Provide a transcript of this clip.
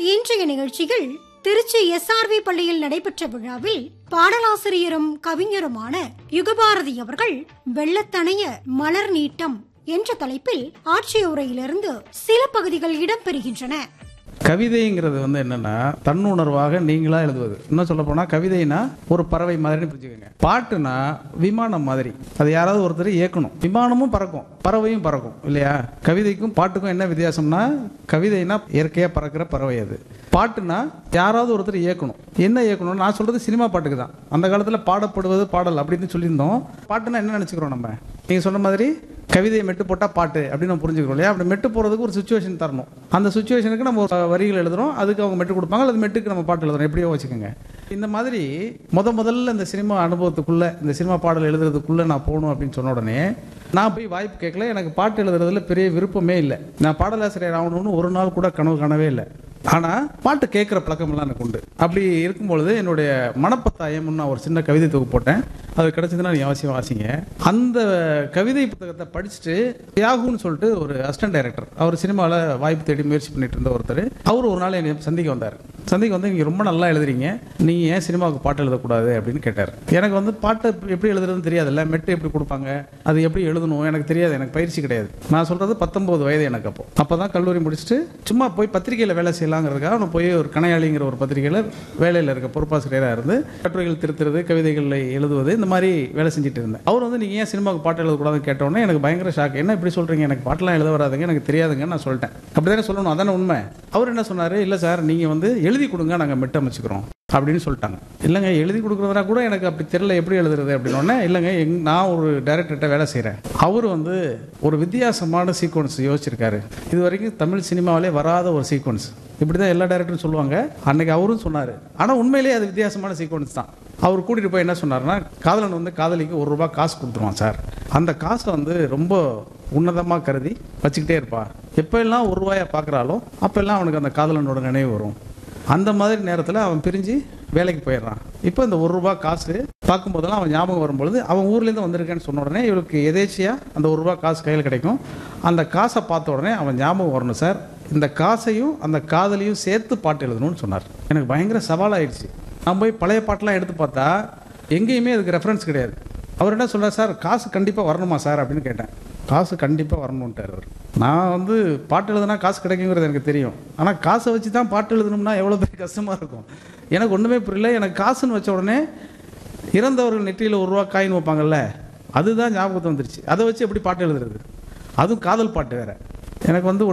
இன்றைய நிகழ்ச்சியில் திருச்சி எஸ்ஆர்வி பள்ளியில் நடைபெற்ற விழாவில் பாடலாசிரியரும் கவிஞருமான யுகபாரதி அவர்கள் வெள்ளத்தணைய மலர் நீட்டம் என்ற தலைப்பில் ஆட்சிய உரையிலிருந்து சில பகுதிகள் இடம்பெறுகின்றன கவிதைங்கிறது வந்து என்னன்னா தன்னுணர்வாக நீங்களா எழுதுவது இன்னும் சொல்ல போனா கவிதைனா ஒரு பறவை மாதிரின்னு புரிஞ்சுக்கோங்க பாட்டுனா விமானம் மாதிரி அது யாராவது ஒருத்தர் இயக்கணும் விமானமும் பறக்கும் பறவையும் பறக்கும் இல்லையா கவிதைக்கும் பாட்டுக்கும் என்ன வித்தியாசம்னா கவிதைனா இயற்கையா பறக்கிற பறவை அது பாட்டுனா யாராவது ஒருத்தர் இயக்கணும் என்ன இயக்கணும் நான் சொல்றது சினிமா பாட்டுக்கு தான் அந்த காலத்துல பாடப்படுவது பாடல் அப்படின்னு சொல்லியிருந்தோம் பாட்டுனா என்ன நினைச்சுக்கிறோம் நம்ம நீங்க சொன்ன மாதிரி கவிதையை மெட்டு போட்டால் பாட்டு அப்படின்னு நம்ம புரிஞ்சுக்கிறோம் இல்லையா அப்படி மெட்டு போகிறதுக்கு ஒரு சுச்சுவேஷன் தரணும் அந்த சுச்சுவேஷனுக்கு நம்ம ஒரு வரிகள் எழுதுறோம் அதுக்கு அவங்க மெட்டு கொடுப்பாங்க அல்லது மெட்டுக்கு நம்ம பாட்டு எழுதுறோம் எப்படியோ வச்சுக்கோங்க இந்த மாதிரி முத முதல்ல இந்த சினிமா அனுபவத்துக்குள்ள இந்த சினிமா பாடல் எழுதுறதுக்குள்ள நான் போகணும் அப்படின்னு சொன்ன உடனே நான் போய் வாய்ப்பு கேட்கல எனக்கு பாட்டு எழுதுறதுல பெரிய விருப்பமே இல்லை நான் பாடலாசிரியர் ஆகணும்னு ஒரு நாள் கூட கனவு காணவே இல்லை ஆனா பாட்டு கேட்குற பழக்கமெல்லாம் எனக்கு உண்டு அப்படி இருக்கும்பொழுது என்னுடைய மனப்பத்தாயம்னு நான் ஒரு சின்ன கவிதை தொகுப்பு போட்டேன் அது கிடைச்சதுன்னா நீங்க அவசியம் வாசிங்க அந்த கவிதை புத்தகத்தை படிச்சுட்டு யாகுன்னு சொல்லிட்டு ஒரு அசிஸ்டன்ட் டைரக்டர் அவர் சினிமாவில் வாய்ப்பு தேடி முயற்சி பண்ணிட்டு இருந்த ஒருத்தர் அவர் ஒரு நாள் என்னை சந்திக்க வந்தார் சந்திக்க வந்து நீங்க ரொம்ப நல்லா எழுதுறீங்க நீங்க ஏன் சினிமாவுக்கு பாட்டு எழுதக்கூடாது அப்படின்னு கேட்டார் எனக்கு வந்து பாட்டு எப்படி எழுதுறதுன்னு தெரியாதுல்ல மெட்டு எப்படி கொடுப்பாங்க அது எப்படி எழுதணும் எனக்கு தெரியாது எனக்கு பயிற்சி கிடையாது நான் சொல்றது பத்தொன்பது வயது எனக்கு அப்போ அப்பதான் கல்லூரி முடிச்சுட்டு சும்மா போய் பத்திரிகையில் வேலை செய்யலாங்கிறதுக்காக நான் போய் ஒரு கணையாளிங்கிற ஒரு பத்திரிகையில் வேலையில் இருக்க பொறுப்பாசிரியராக இருந்து கட்டுரைகள் திருத்துறது கவிதைகளை எழுதுவது இந்த மாதிரி வேலை செஞ்சுட்டு இருந்தேன் அவர் வந்து நீங்க ஏன் சினிமாவுக்கு பாட்டு எழுதக்கூடாதுன்னு கேட்டோன்னே எனக்கு பயங்கர ஷாக் என்ன இப்படி சொல்றீங்க எனக்கு பாட்டெல்லாம் எழுத வராதுங்க எனக்கு தெரியாதுங்க நான் சொல்லிட்டேன் அப்படிதானே சொல்லணும் அதானே உண்மை அவர் என்ன சொன்னாரு இல்ல சார் நீங்க வந்து எழுதி கொடுங்க நாங்க மெட்டு அமைச்சுக்கிறோம் அப்படின்னு சொல்லிட்டாங்க இல்லைங்க எழுதி கொடுக்குறதுனா கூட எனக்கு அப்படி தெரியல எப்படி எழுதுறது அப்படின்னோடனே இல்லைங்க எங் நான் ஒரு டைரக்டர்கிட்ட வேலை செய்கிறேன் அவர் வந்து ஒரு வித்தியாசமான சீக்வன்ஸ் யோசிச்சிருக்காரு இது வரைக்கும் தமிழ் சினிமாவிலே வராத ஒரு சீக்வன்ஸ் இப்படி தான் எல்லா டேரக்டரும் சொல்லுவாங்க அன்னைக்கு அவரும் சொன்னார் ஆனால் உண்மையிலேயே அது வித்தியாசமான சீக்வன்ஸ் தான் அவர் கூட்டிகிட்டு போய் என்ன சொன்னார்னா காதலன் வந்து காதலிக்கு ஒரு ரூபாய் காசு கொடுத்துருவான் சார் அந்த காசை வந்து ரொம்ப உன்னதமாக கருதி வச்சுக்கிட்டே இருப்பா எப்போல்லாம் ஒரு ரூபாயை பார்க்குறாலோ அப்போல்லாம் அவனுக்கு அந்த காதலனோட நினைவு வரும் அந்த மாதிரி நேரத்தில் அவன் பிரிஞ்சு வேலைக்கு போயிடுறான் இப்போ இந்த ஒரு ரூபா காசு பார்க்கும்போதெல்லாம் அவன் ஞாபகம் வரும்பொழுது அவன் ஊர்லேருந்து வந்திருக்கேன்னு சொன்ன உடனே இவருக்கு எதேச்சியா அந்த ஒரு ரூபா காசு கையில் கிடைக்கும் அந்த காசை பார்த்த உடனே அவன் ஞாபகம் வரணும் சார் இந்த காசையும் அந்த காதலையும் சேர்த்து பாட்டு எழுதணும்னு சொன்னார் எனக்கு பயங்கர சவாலாயிடுச்சு நான் போய் பழைய பாட்டெலாம் எடுத்து பார்த்தா எங்கேயுமே அதுக்கு ரெஃபரன்ஸ் கிடையாது அவர் என்ன சொல்றார் சார் காசு கண்டிப்பாக வரணுமா சார் அப்படின்னு கேட்டேன் காசு கண்டிப்பாக வரணுன்ட்டார் அவர் நான் வந்து பாட்டு எழுதுனா காசு கிடைக்குங்கிறது எனக்கு தெரியும் ஆனால் காசை வச்சு தான் பாட்டு எழுதணும்னா எவ்வளோ பெரிய கஷ்டமாக இருக்கும் எனக்கு ஒன்றுமே புரியல எனக்கு காசுன்னு வச்ச உடனே இறந்தவர்கள் நெற்றியில் ஒரு ரூபா காயின் வைப்பாங்கல்ல அதுதான் ஞாபகத்தை வந்துருச்சு அதை வச்சு எப்படி பாட்டு எழுதுறது அதுவும் காதல் பாட்டு வேற எனக்கு வந்து